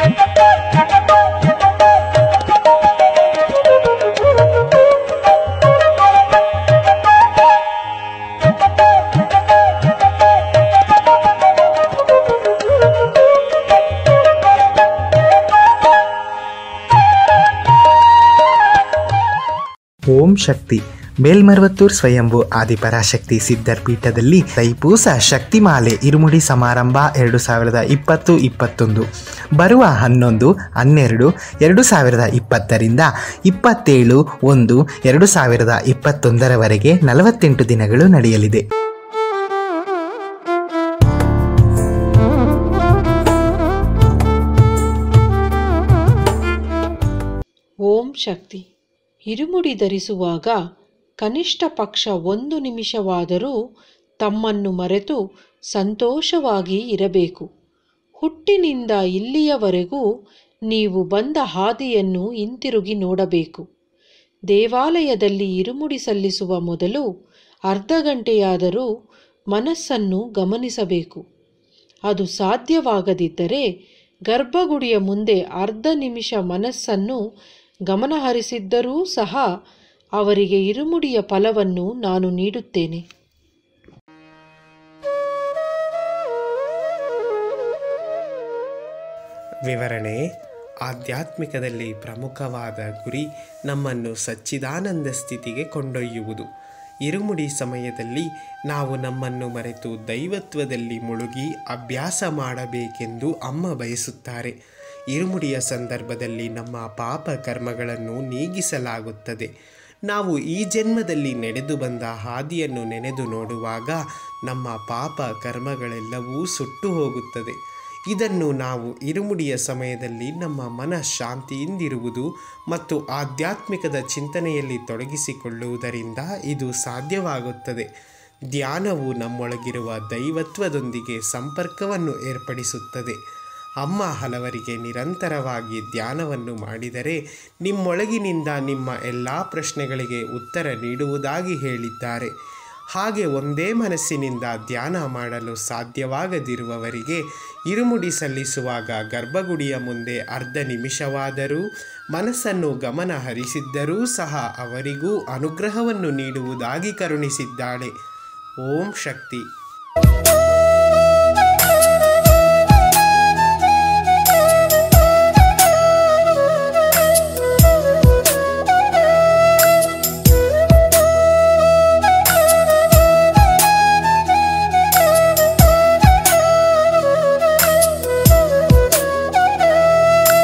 ಓಂ ಶಕ್ತಿ ಮೇಲ್ಮರ್ವತ್ತೂರ್ ಸ್ವಯಂಭು ಆದಿಪರಾಶಕ್ತಿ ಸಿದ್ಧರ್ ಪೀಠದಲ್ಲಿ ತೈಪೂಸ ಶಕ್ತಿಮಾಲೆ ಇರುಮುಡಿ ಸಮಾರಂಭ ಎರಡು ಸಾವಿರದ ಇಪ್ಪತ್ತು ಇಪ್ಪತ್ತೊಂದು ಬರುವ ಹನ್ನೊಂದು ಹನ್ನೆರಡು ಎರಡು ಸಾವಿರದ ಇಪ್ಪತ್ತರಿಂದ ಇಪ್ಪತ್ತೇಳು ಒಂದು ಎರಡು ಸಾವಿರದ ಇಪ್ಪತ್ತೊಂದರವರೆಗೆ ನಲವತ್ತೆಂಟು ದಿನಗಳು ನಡೆಯಲಿದೆ ಓಂ ಶಕ್ತಿ ಇರುಮುಡಿ ಧರಿಸುವಾಗ ಕನಿಷ್ಠ ಪಕ್ಷ ಒಂದು ನಿಮಿಷವಾದರೂ ತಮ್ಮನ್ನು ಮರೆತು ಸಂತೋಷವಾಗಿ ಇರಬೇಕು ಹುಟ್ಟಿನಿಂದ ಇಲ್ಲಿಯವರೆಗೂ ನೀವು ಬಂದ ಹಾದಿಯನ್ನು ಹಿಂತಿರುಗಿ ನೋಡಬೇಕು ದೇವಾಲಯದಲ್ಲಿ ಇರುಮುಡಿ ಸಲ್ಲಿಸುವ ಮೊದಲು ಅರ್ಧ ಗಂಟೆಯಾದರೂ ಮನಸ್ಸನ್ನು ಗಮನಿಸಬೇಕು ಅದು ಸಾಧ್ಯವಾಗದಿದ್ದರೆ ಗರ್ಭಗುಡಿಯ ಮುಂದೆ ಅರ್ಧ ನಿಮಿಷ ಮನಸ್ಸನ್ನು ಗಮನಹರಿಸಿದ್ದರೂ ಸಹ ಅವರಿಗೆ ಇರುಮುಡಿಯ ಫಲವನ್ನು ನಾನು ನೀಡುತ್ತೇನೆ ವಿವರಣೆ ಆಧ್ಯಾತ್ಮಿಕದಲ್ಲಿ ಪ್ರಮುಖವಾದ ಗುರಿ ನಮ್ಮನ್ನು ಸಚ್ಚಿದಾನಂದ ಸ್ಥಿತಿಗೆ ಕೊಂಡೊಯ್ಯುವುದು ಇರುಮುಡಿ ಸಮಯದಲ್ಲಿ ನಾವು ನಮ್ಮನ್ನು ಮರೆತು ದೈವತ್ವದಲ್ಲಿ ಮುಳುಗಿ ಅಭ್ಯಾಸ ಮಾಡಬೇಕೆಂದು ಅಮ್ಮ ಬಯಸುತ್ತಾರೆ ಇರುಮುಡಿಯ ಸಂದರ್ಭದಲ್ಲಿ ನಮ್ಮ ಪಾಪ ಕರ್ಮಗಳನ್ನು ನೀಗಿಸಲಾಗುತ್ತದೆ ನಾವು ಈ ಜನ್ಮದಲ್ಲಿ ನಡೆದು ಬಂದ ಹಾದಿಯನ್ನು ನೆನೆದು ನೋಡುವಾಗ ನಮ್ಮ ಪಾಪ ಕರ್ಮಗಳೆಲ್ಲವೂ ಸುಟ್ಟು ಹೋಗುತ್ತದೆ ಇದನ್ನು ನಾವು ಇರುಮುಡಿಯ ಸಮಯದಲ್ಲಿ ನಮ್ಮ ಮನ ಶಾಂತಿಯಿಂದಿರುವುದು ಮತ್ತು ಆಧ್ಯಾತ್ಮಿಕದ ಚಿಂತನೆಯಲ್ಲಿ ತೊಡಗಿಸಿಕೊಳ್ಳುವುದರಿಂದ ಇದು ಸಾಧ್ಯವಾಗುತ್ತದೆ ಧ್ಯಾನವು ನಮ್ಮೊಳಗಿರುವ ದೈವತ್ವದೊಂದಿಗೆ ಸಂಪರ್ಕವನ್ನು ಏರ್ಪಡಿಸುತ್ತದೆ ಅಮ್ಮ ಹಲವರಿಗೆ ನಿರಂತರವಾಗಿ ಧ್ಯಾನವನ್ನು ಮಾಡಿದರೆ ನಿಮ್ಮೊಳಗಿನಿಂದ ನಿಮ್ಮ ಎಲ್ಲ ಪ್ರಶ್ನೆಗಳಿಗೆ ಉತ್ತರ ನೀಡುವುದಾಗಿ ಹೇಳಿದ್ದಾರೆ ಹಾಗೆ ಒಂದೇ ಮನಸ್ಸಿನಿಂದ ಧ್ಯಾನ ಮಾಡಲು ಸಾಧ್ಯವಾಗದಿರುವವರಿಗೆ ಇರುಮುಡಿ ಸಲ್ಲಿಸುವಾಗ ಗರ್ಭಗುಡಿಯ ಮುಂದೆ ಅರ್ಧ ನಿಮಿಷವಾದರೂ ಮನಸ್ಸನ್ನು ಗಮನ ಹರಿಸಿದ್ದರೂ ಸಹ ಅವರಿಗೂ ಅನುಗ್ರಹವನ್ನು ನೀಡುವುದಾಗಿ ಕರುಣಿಸಿದ್ದಾಳೆ ಓಂ ಶಕ್ತಿ